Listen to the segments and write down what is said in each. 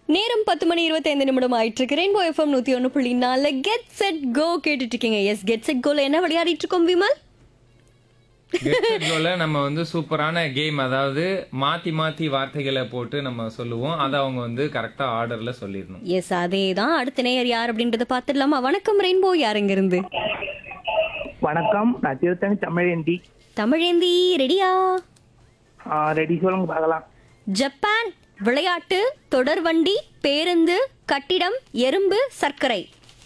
நேரம் பத்து மணி இருபத்தைந்து நிமிடம் ஆயிட்டு இருக்கு ரெயின்போ எஃப்எம் நூத்தி ஒன்று புள்ளி நாலு கெட் செட் கோ கேட்டுட்டு இருக்கீங்க எஸ் கெட் செட் கோல என்ன விளையாடிட்டு இருக்கோம் விமல் கோல நம்ம வந்து சூப்பரான கேம் அதாவது மாத்தி மாத்தி வார்த்தைகளை போட்டு நம்ம சொல்லுவோம் அதை அவங்க வந்து கரெக்டா ஆர்டர்ல சொல்லிடணும் எஸ் அதே தான் அடுத்த நேயர் யார் அப்படின்றத பார்த்துடலாமா வணக்கம் ரெயின்போ யார் இங்க இருந்து வணக்கம் நான் திருத்தணி தமிழேந்தி தமிழேந்தி ரெடியா ரெடி சொல்லுங்க பார்க்கலாம் ஜப்பான் விளையாட்டு தொடர்வண்டி பேருந்து கட்டிடம் எறும்பு சர்க்கரை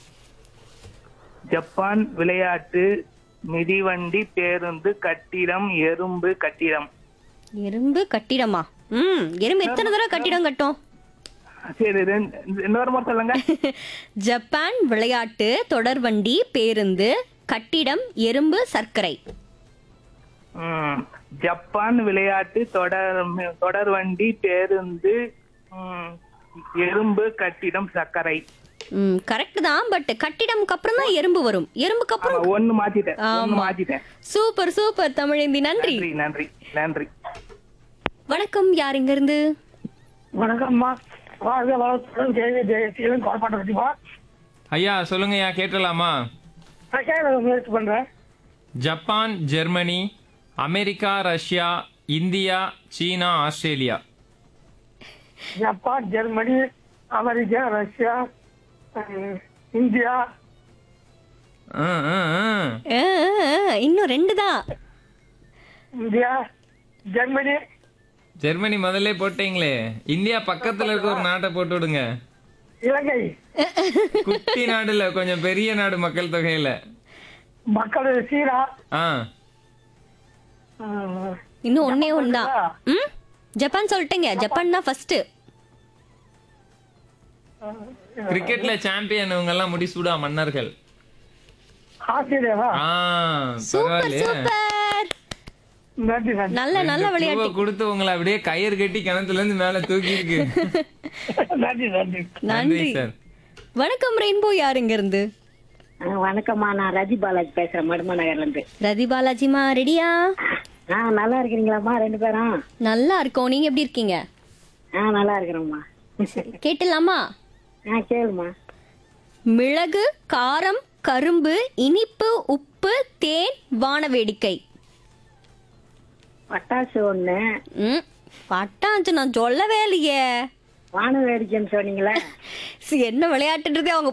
ஜப்பான் விளையாட்டு மிதிவண்டி பேருந்து கட்டிடம் எறும்பு கட்டிடம் எறும்பு கட்டிடமா ம் எறும்பு எத்தனை தடவை கட்டிடம் கட்டும் சரி ரெண்டு- இன்னொரு முறை சொல்லுங்க ஜப்பான் விளையாட்டு தொடர்வண்டி பேருந்து கட்டிடம் எறும்பு சர்க்கரை ம், ஜப்பான் விளையாட்டு தொடர் தொடர்வண்டி பேருந்து ம், எறும்பு கட்டிடம் சர்க்கரை ம் கரெக்ட் தான் பட் கட்டிடம்க்கு அப்புறம் தான் எறும்பு வரும் எறும்புக்கு ஆமா, அப்புறம் ஒண்ணு மாத்திட்டேன் ஒண்ணு ஆமா. மாத்திட்டேன் சூப்பர் சூப்பர் தமிழேந்தி நன்றி நன்றி நன்றி நன்றி வணக்கம் யார் இங்க இருந்து வணக்கம்மா வாழ்க வளத்துடன் ஜெய ஜெயசீலன் கால் பண்ண பத்திமா ஐயா சொல்லுங்கய்யா கேட்டலாமா நான் கேட்க முயற்சி பண்றேன் Japan Germany America Russia India China Australia Japan Germany America Russia அஹ், இந்தியா ஆ, ஆ, ஆ. ஆ, ஆ, ஆ, இன்னும் ரெண்டு தான் இந்தியா ஜெர்மனி ஜெர்மனி முதல்ல போட்டீங்களே இந்தியா பக்கத்துல இருக்க ஒரு நாட்டை போட்டு விடுங்க இலங்கை குட்டி நாடுல கொஞ்சம் பெரிய நாடு மக்கள் தொகையில மக்கள் சீனா ஆ அஹ், இன்னும் ஒன்னே ஒன்று தான் ம் ஜப்பான் சொல்லிட்டேங்க ஜப்பான் தான் ஃபர்ஸ்ட் கிரிக்கெட்ல சாம்பியன் இவங்க எல்லாம் முடிசூடா மன்னர்கள் ஆஸ்திரேலியாவா ஆ சூப்பர் பரவாயில்லையே சூப்பர் நன்றி நன்றி நல்ல நல்ல ரெண்டு விளையாட்டு பூவை கொடுத்து உங்களை அப்படியே கயிறு கட்டி கிணத்துல இருந்து மேல தூக்கி இருக்கு நன்றி நன்றி நன்றி சார் வணக்கம் ரெயின்போ யார் இங்க இருந்து ஆ, வணக்கம்மா நான் ரஜி பாலாஜி பேசுறேன் மடுமா நகர்ல இருந்து ரதி பாலாஜிமா ரெடியா ஆ நல்லா இருக்கிறீங்களாம்மா ரெண்டு பேரும் நல்லா இருக்கோம் நீங்க எப்படி இருக்கீங்க ஆ நல்லா இருக்கிறோம்மா கேட்டலாமா ஆ கேளுமா மிளகு காரம் கரும்பு இனிப்பு உப்பு தேன் வான வேடிக்கை பட்டாசு ஒண்ணு ம் பட்டாச்சு நான் சொல்லவே இல்லையே வான வேடிக்கைன்னு சொன்னீங்களே சி, என்ன விளையாட்டுன்றதே அவங்க